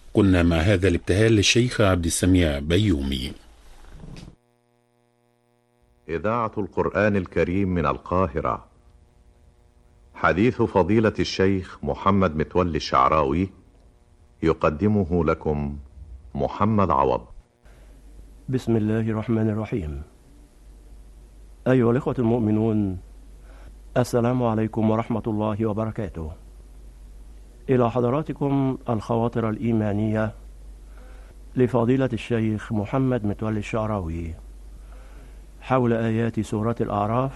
كنا مع هذا الابتهال للشيخ عبد السميع بيومي إذاعة القرآن الكريم من القاهرة حديث فضيلة الشيخ محمد متولي الشعراوي يقدمه لكم محمد عوض بسم الله الرحمن الرحيم أيها الإخوة المؤمنون السلام عليكم ورحمة الله وبركاته إلى حضراتكم الخواطر الإيمانية لفضيلة الشيخ محمد متولي الشعراوي حول آيات سورة الأعراف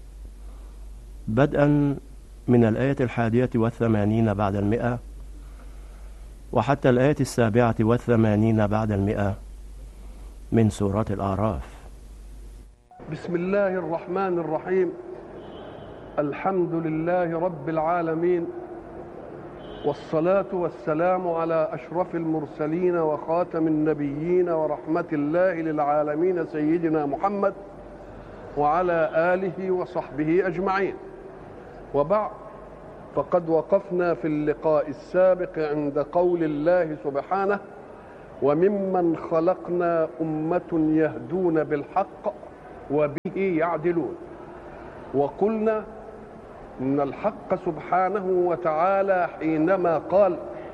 بدءا من الآية الحادية والثمانين بعد المئة وحتى الآية السابعة والثمانين بعد المئة من سورة الأعراف بسم الله الرحمن الرحيم الحمد لله رب العالمين والصلاة والسلام على أشرف المرسلين وخاتم النبيين ورحمة الله للعالمين سيدنا محمد وعلى آله وصحبه أجمعين وبعد فقد وقفنا في اللقاء السابق عند قول الله سبحانه وممن خلقنا أمة يهدون بالحق وبه يعدلون وقلنا ان الحق سبحانه وتعالى حينما قال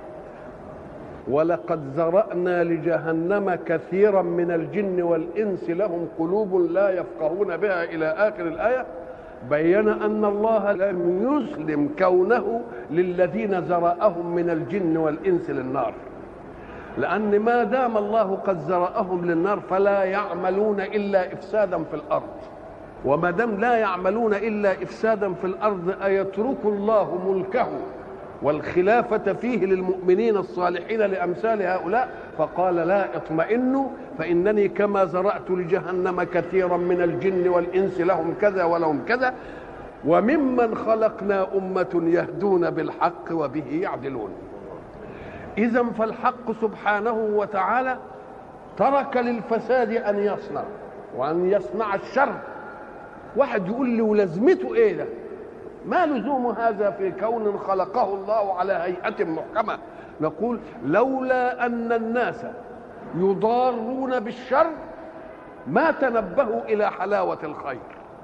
ولقد زرانا لجهنم كثيرا من الجن والانس لهم قلوب لا يفقهون بها الى اخر الايه بين ان الله لم يسلم كونه للذين زرأهم من الجن والانس للنار لان ما دام الله قد زرأهم للنار فلا يعملون الا افسادا في الارض وما دام لا يعملون الا افسادا في الارض ايترك الله ملكه والخلافة فيه للمؤمنين الصالحين لأمثال هؤلاء فقال لا اطمئنوا فإنني كما زرعت لجهنم كثيرا من الجن والإنس لهم كذا ولهم كذا وممن خلقنا أمة يهدون بالحق وبه يعدلون إذا فالحق سبحانه وتعالى ترك للفساد أن يصنع وأن يصنع الشر واحد يقول لي ولازمته ايه ده ما لزوم هذا في كون خلقه الله على هيئة محكمة نقول لولا أن الناس يضارون بالشر ما تنبهوا إلى حلاوة الخير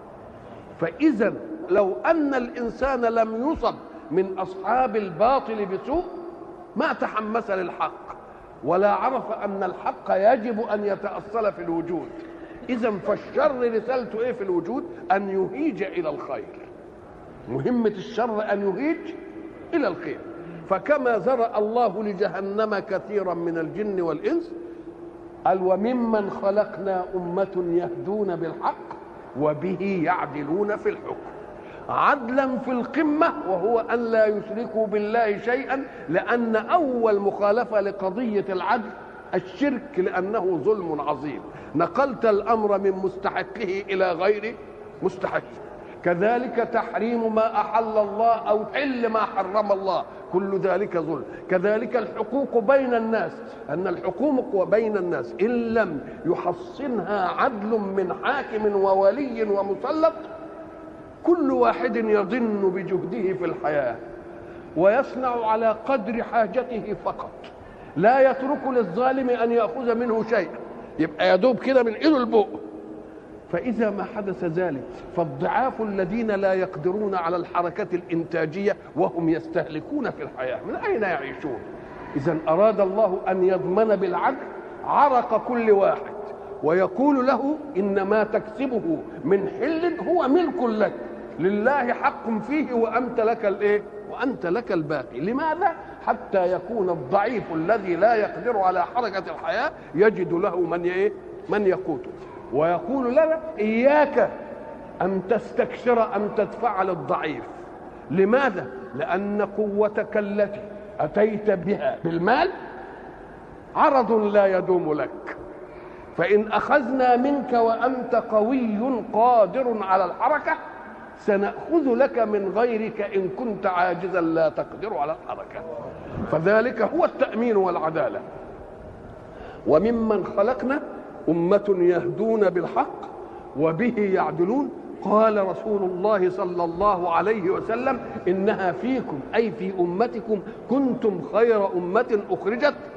فإذا لو أن الإنسان لم يصب من أصحاب الباطل بسوء ما تحمس للحق ولا عرف أن الحق يجب أن يتأصل في الوجود اذا فالشر رسالته ايه في الوجود ان يهيج الى الخير مهمه الشر ان يهيج الى الخير فكما زرع الله لجهنم كثيرا من الجن والانس قال وممن خلقنا امه يهدون بالحق وبه يعدلون في الحكم عدلا في القمه وهو ان لا يشركوا بالله شيئا لان اول مخالفه لقضيه العدل الشرك لانه ظلم عظيم نقلت الامر من مستحقه الى غير مستحقه كذلك تحريم ما احل الله او حل ما حرم الله كل ذلك ظلم كذلك الحقوق بين الناس ان الحقوق بين الناس ان لم يحصنها عدل من حاكم وولي ومسلط كل واحد يظن بجهده في الحياه ويصنع على قدر حاجته فقط لا يترك للظالم ان ياخذ منه شيئا يبقى يدوب كده من ايده لبقه فاذا ما حدث ذلك فالضعاف الذين لا يقدرون على الحركه الانتاجيه وهم يستهلكون في الحياه من اين يعيشون اذا اراد الله ان يضمن بالعدل عرق كل واحد ويقول له ان ما تكسبه من حل هو ملك لك لله حق فيه وانت لك الايه وانت لك الباقي لماذا حتى يكون الضعيف الذي لا يقدر على حركه الحياه يجد له من ايه من يقوته ويقول لنا اياك ان تستكثر ان تدفع للضعيف لماذا لان قوتك التي اتيت بها بالمال عرض لا يدوم لك فان اخذنا منك وانت قوي قادر على الحركه سنأخذ لك من غيرك إن كنت عاجزا لا تقدر على الحركة فذلك هو التأمين والعدالة وممن خلقنا أمة يهدون بالحق وبه يعدلون قال رسول الله صلى الله عليه وسلم إنها فيكم أي في أمتكم كنتم خير أمة أخرجت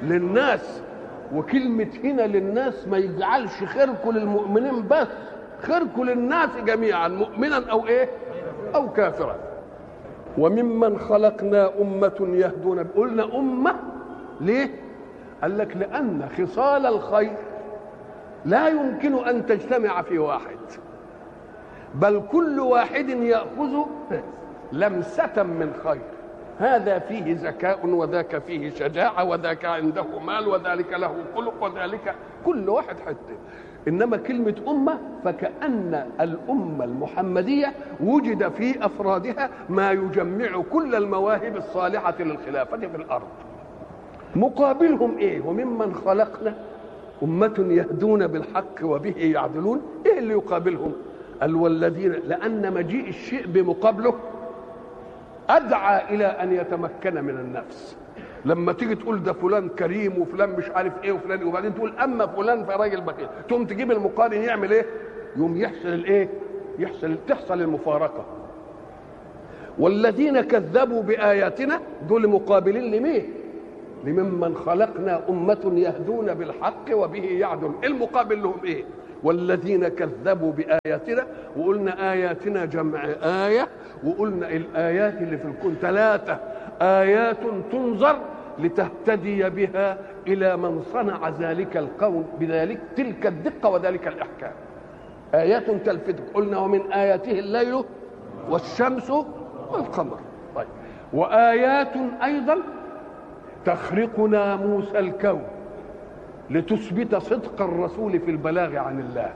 للناس وكلمة هنا للناس ما يجعلش خيركم للمؤمنين بس خيركم للناس جميعا مؤمنا أو إيه أو كافرا وممن خلقنا أمة يهدون قلنا أمة ليه؟ قال لك لأن خصال الخير لا يمكن أن تجتمع في واحد بل كل واحد يأخذ لمسة من خير هذا فيه ذكاء وذاك فيه شجاعة وذاك عنده مال وذلك له خلق وذلك كل واحد حتة إنما كلمة أمة فكأن الأمة المحمدية وجد في أفرادها ما يجمع كل المواهب الصالحة للخلافة في الأرض مقابلهم إيه وممن خلقنا أمة يهدون بالحق وبه يعدلون إيه اللي يقابلهم قال والذين لأن مجيء الشيء بمقابله أدعى إلى أن يتمكن من النفس لما تيجي تقول ده فلان كريم وفلان مش عارف ايه وفلان وبعدين تقول اما فلان فراجل بخيل تقوم تجيب المقارن يعمل ايه يوم يحصل الايه يحصل تحصل المفارقه والذين كذبوا باياتنا دول مقابلين لمين لممن خلقنا أمة يهدون بالحق وبه يعدل المقابل لهم إيه والذين كذبوا بآياتنا وقلنا آياتنا جمع آية وقلنا الآيات اللي في الكون ثلاثة آيات تنظر لتهتدي بها إلى من صنع ذلك القول بذلك تلك الدقة وذلك الإحكام آيات تلفتك قلنا ومن آياته الليل والشمس والقمر طيب وآيات أيضا تخرق ناموس الكون لتثبت صدق الرسول في البلاغ عن الله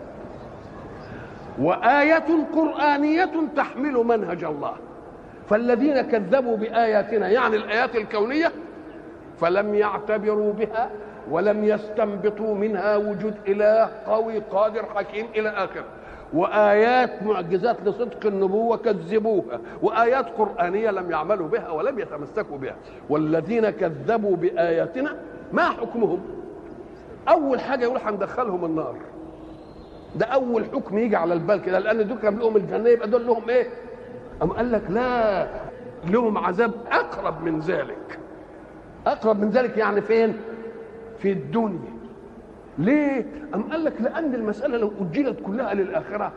وآية قرآنية تحمل منهج الله فالذين كذبوا بآياتنا يعني الآيات الكونية فلم يعتبروا بها ولم يستنبطوا منها وجود إله قوي قادر حكيم إلى آخره وآيات معجزات لصدق النبوة كذبوها وآيات قرآنية لم يعملوا بها ولم يتمسكوا بها والذين كذبوا بآياتنا ما حكمهم أول حاجة يقول هندخلهم النار ده أول حكم يجي على البال كده لأن دول كان لهم الجنة يبقى دول لهم إيه؟ أم قال لك لا لهم عذاب أقرب من ذلك أقرب من ذلك يعني فين؟ في الدنيا ليه؟ أم قال لك لأن المسألة لو أجلت كلها للآخرة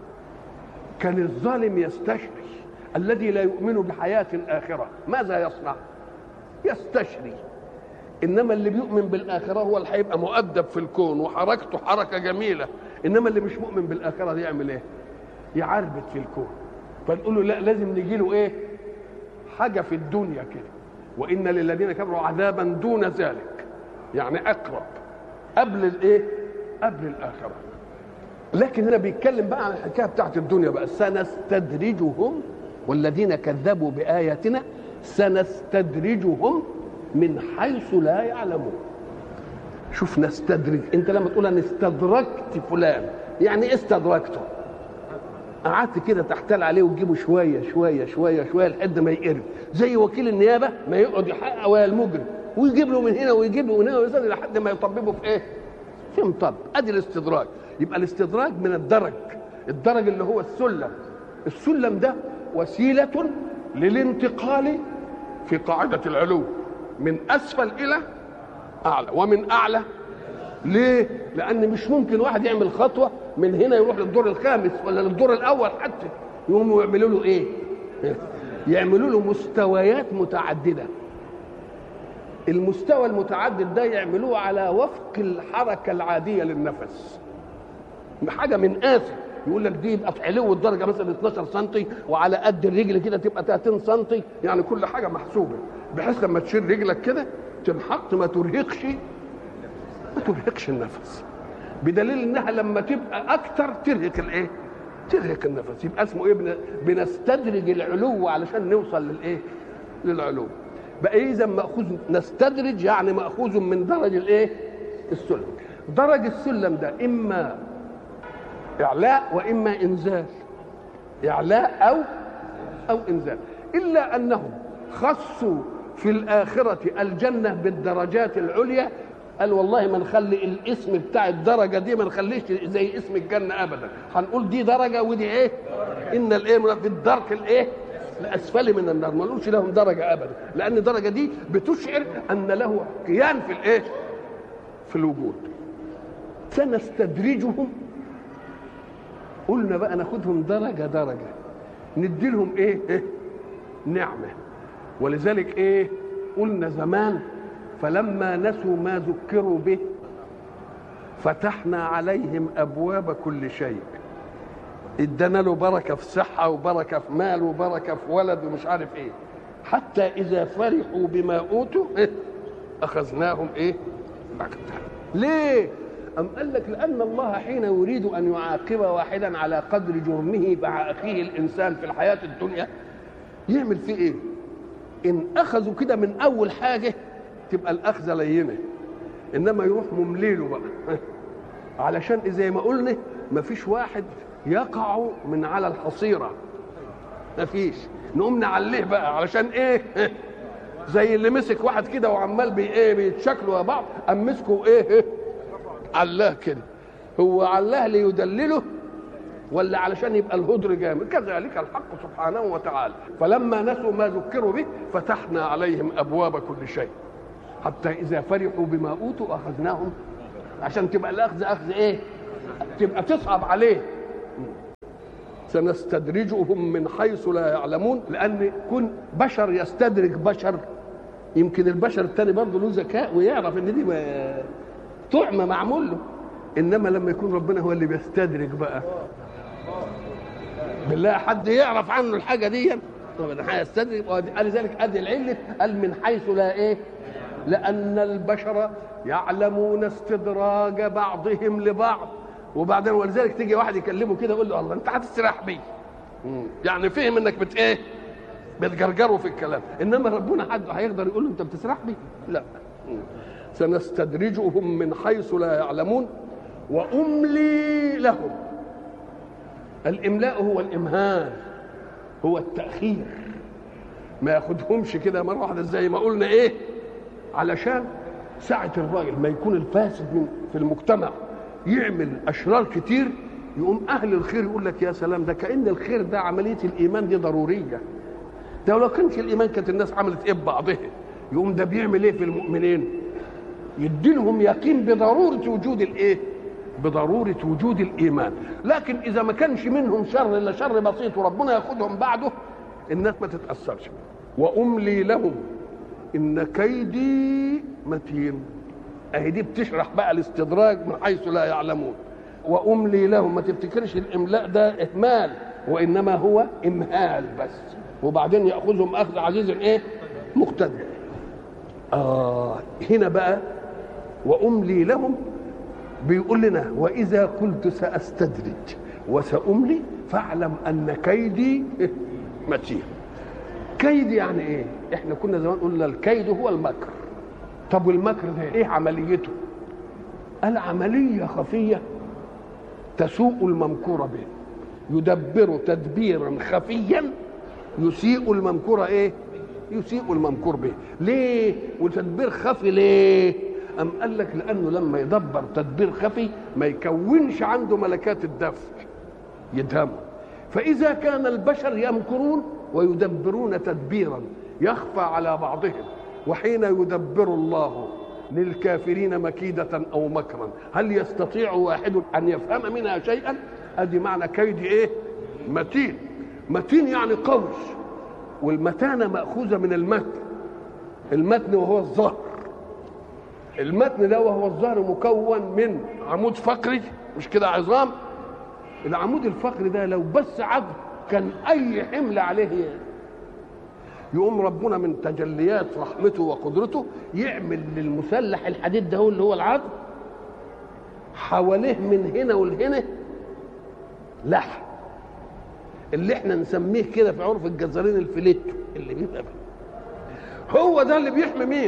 كان الظالم يستشري الذي لا يؤمن بحياة آخرة ماذا يصنع؟ يستشري إنما اللي بيؤمن بالآخرة هو اللي هيبقى مؤدب في الكون وحركته حركة جميلة إنما اللي مش مؤمن بالآخرة دي يعمل إيه؟ يعربد في الكون فنقول له لا لازم نجي له إيه؟ حاجة في الدنيا كده وإن للذين كفروا عذابا دون ذلك يعني أقرب قبل الايه قبل الاخره لكن هنا بيتكلم بقى عن الحكايه بتاعت الدنيا بقى سنستدرجهم والذين كذبوا باياتنا سنستدرجهم من حيث لا يعلمون شوف نستدرج انت لما تقول انا استدركت فلان يعني ايه استدركته قعدت كده تحتال عليه وتجيبه شويه شويه شويه شويه لحد ما يقرب زي وكيل النيابه ما يقعد يحقق ويا المجرم ويجيب له من هنا ويجيب له من هنا ويزيد لحد ما يطببه في ايه؟ في مطب ادي الاستدراج يبقى الاستدراج من الدرج الدرج اللي هو السلم السلم ده وسيله للانتقال في قاعده العلو من اسفل الى اعلى ومن اعلى ليه؟ لان مش ممكن واحد يعمل خطوه من هنا يروح للدور الخامس ولا للدور الاول حتى يقوموا يعملوا له ايه؟ يعملوا له مستويات متعدده المستوى المتعدد ده يعملوه على وفق الحركه العاديه للنفس حاجه من آسف يقول لك دي يبقى في علو الدرجه مثلا 12 سم وعلى قد الرجل كده تبقى 30 سم يعني كل حاجه محسوبه بحيث لما تشيل رجلك كده تنحط ما ترهقش ما ترهقش النفس بدليل انها لما تبقى اكتر ترهق الايه؟ ترهق النفس يبقى اسمه ايه؟ بنستدرج العلو علشان نوصل للايه؟ للعلو بقى اذا ماخوذ نستدرج يعني ماخوذ من درج الايه السلم درج السلم ده اما اعلاء واما انزال اعلاء او او انزال الا انهم خصوا في الاخره الجنه بالدرجات العليا قال والله ما نخلي الاسم بتاع الدرجه دي ما نخليش زي اسم الجنه ابدا هنقول دي درجه ودي ايه ان الايه في الدرك الايه لاسفل من النار ما نقولش لهم درجه ابدا لان الدرجه دي بتشعر ان له كيان في الايه في الوجود سنستدرجهم قلنا بقى ناخدهم درجه درجه ندي لهم ايه, إيه؟ نعمه ولذلك ايه قلنا زمان فلما نسوا ما ذكروا به فتحنا عليهم ابواب كل شيء ادانا له بركه في صحه وبركه في مال وبركه في ولد ومش عارف ايه حتى اذا فرحوا بما اوتوا إيه؟ اخذناهم ايه بغتة ليه أم قال لك لأن الله حين يريد أن يعاقب واحدا على قدر جرمه مع أخيه الإنسان في الحياة الدنيا يعمل فيه إيه؟ إن أخذوا كده من أول حاجة تبقى الأخذة لينة إنما يروح ممليله بقى علشان زي ما قلنا مفيش واحد يقع من على الحصيرة مفيش نقوم نعليه بقى علشان ايه زي اللي مسك واحد كده وعمال بي ايه بيتشكلوا بعض قام مسكه ايه علاه كده هو علاه ليدلله ولا علشان يبقى الهدر جامد كذلك الحق سبحانه وتعالى فلما نسوا ما ذكروا به فتحنا عليهم ابواب كل شيء حتى اذا فرحوا بما اوتوا اخذناهم عشان تبقى الاخذ اخذ ايه تبقى تصعب عليه سنستدرجهم من حيث لا يعلمون لان كن بشر يستدرج بشر يمكن البشر التاني برضه له ذكاء ويعرف ان دي ما- طعمه معمول له انما لما يكون ربنا هو اللي بيستدرج بقى بالله حد يعرف عنه الحاجه دي طب هيستدرج قال ذلك ادي العله قال من حيث لا ايه لان البشر يعلمون استدراج بعضهم لبعض وبعدين ولذلك تيجي واحد يكلمه كده يقول له الله انت هتستريح بيه يعني فهم انك بت ايه بتجرجره في الكلام انما ربنا حد هيقدر يقول له انت بتسرح بيه لا سنستدرجهم من حيث لا يعلمون واملي لهم الاملاء هو الامهال هو التاخير ما ياخدهمش كده مره واحده زي ما قلنا ايه علشان ساعة الراجل ما يكون الفاسد من في المجتمع يعمل أشرار كتير يقوم أهل الخير يقول لك يا سلام ده كأن الخير ده عملية الإيمان دي ضرورية ده لو كانش الإيمان كانت الناس عملت إيه ببعضها يقوم ده بيعمل إيه في المؤمنين يديلهم يقين بضرورة وجود الإيه بضرورة وجود الإيمان لكن إذا ما كانش منهم شر إلا شر بسيط وربنا ياخدهم بعده الناس ما تتأثرش وأملي لهم ان كيدي متين اهي دي بتشرح بقى الاستدراج من حيث لا يعلمون واملي لهم ما تفتكرش الاملاء ده اهمال وانما هو امهال بس وبعدين ياخذهم اخذ عزيز ايه مقتدر اه هنا بقى واملي لهم بيقول لنا واذا قلت ساستدرج وساملي فاعلم ان كيدي متين كيد يعني ايه احنا كنا زمان قلنا الكيد هو المكر طب والمكر ده ايه عمليته العملية خفية تسوء الممكور به يدبر تدبيرا خفيا يسيء الممكور ايه يسيء الممكور به ليه وتدبير خفي ليه أم قال لك لأنه لما يدبر تدبير خفي ما يكونش عنده ملكات الدفع يدهمه فإذا كان البشر يمكرون ويدبرون تدبيرا يخفى على بعضهم وحين يدبر الله للكافرين مكيدة أو مكرا هل يستطيع واحد أن يفهم منها شيئا أدي معنى كيد إيه متين متين يعني قوي والمتانة مأخوذة من المتن المتن وهو الظهر المتن ده وهو الظهر مكون من عمود فقري مش كده عظام العمود الفقري ده لو بس عظم كان اي حمل عليه يقوم ربنا من تجليات رحمته وقدرته يعمل للمسلح الحديد ده هو اللي هو العظم حواليه من هنا ولهنا لحم اللي احنا نسميه كده في عرف الجزارين الفليتو اللي بيبقى فيه. هو ده اللي بيحمي مين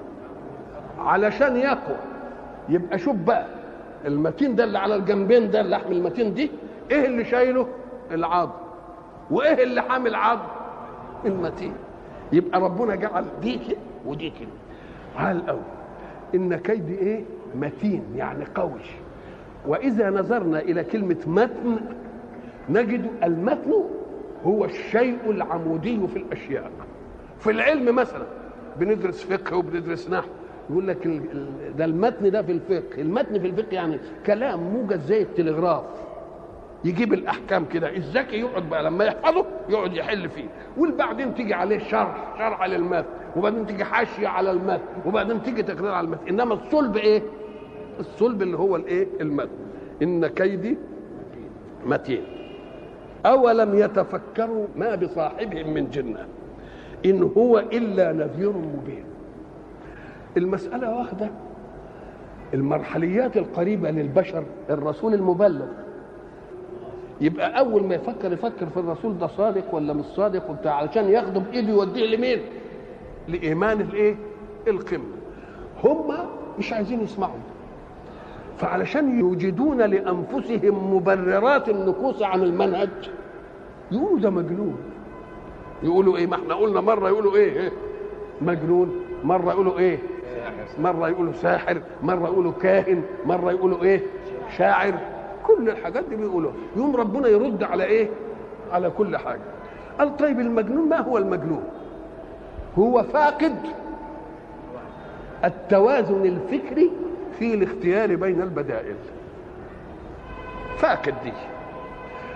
علشان يقوى يبقى شوف بقى المتين ده اللي على الجنبين ده اللحم المتين دي ايه اللي شايله العظم وايه اللي حامل عظم المتين يبقى ربنا جعل دي كده ودي كده عال قوي ان كيد ايه متين يعني قوي واذا نظرنا الى كلمه متن نجد المتن هو الشيء العمودي في الاشياء في العلم مثلا بندرس فقه وبندرس نحو يقول لك ال- ال- ده المتن ده في الفقه المتن في الفقه يعني كلام موجز زي التلغراف يجيب الاحكام كده الذكي يقعد بقى لما يحفظه يقعد يحل فيه وبعدين تيجي عليه شرح شرح للمتن وبعدين تيجي حاشيه على المتن وبعدين تيجي تقرير على المتن انما الصلب ايه الصلب اللي هو الايه المتن ان كيدي متين اولم يتفكروا ما بصاحبهم من جنه ان هو الا نذير مبين المساله واخده المرحليات القريبه للبشر الرسول المبلغ يبقى اول ما يفكر يفكر في الرسول ده صادق ولا مش صادق وبتاع علشان ياخده بايده يوديه لمين لايمان الايه القمه هم مش عايزين يسمعوا فعلشان يوجدون لانفسهم مبررات النكوص عن المنهج يقولوا ده مجنون يقولوا ايه ما احنا قلنا مره يقولوا ايه, إيه؟ مجنون مره يقولوا ايه مره يقولوا ساحر مره يقولوا كاهن مره يقولوا ايه شاعر كل الحاجات دي بيقولوها يوم ربنا يرد على ايه على كل حاجه قال طيب المجنون ما هو المجنون هو فاقد التوازن الفكري في الاختيار بين البدائل فاقد دي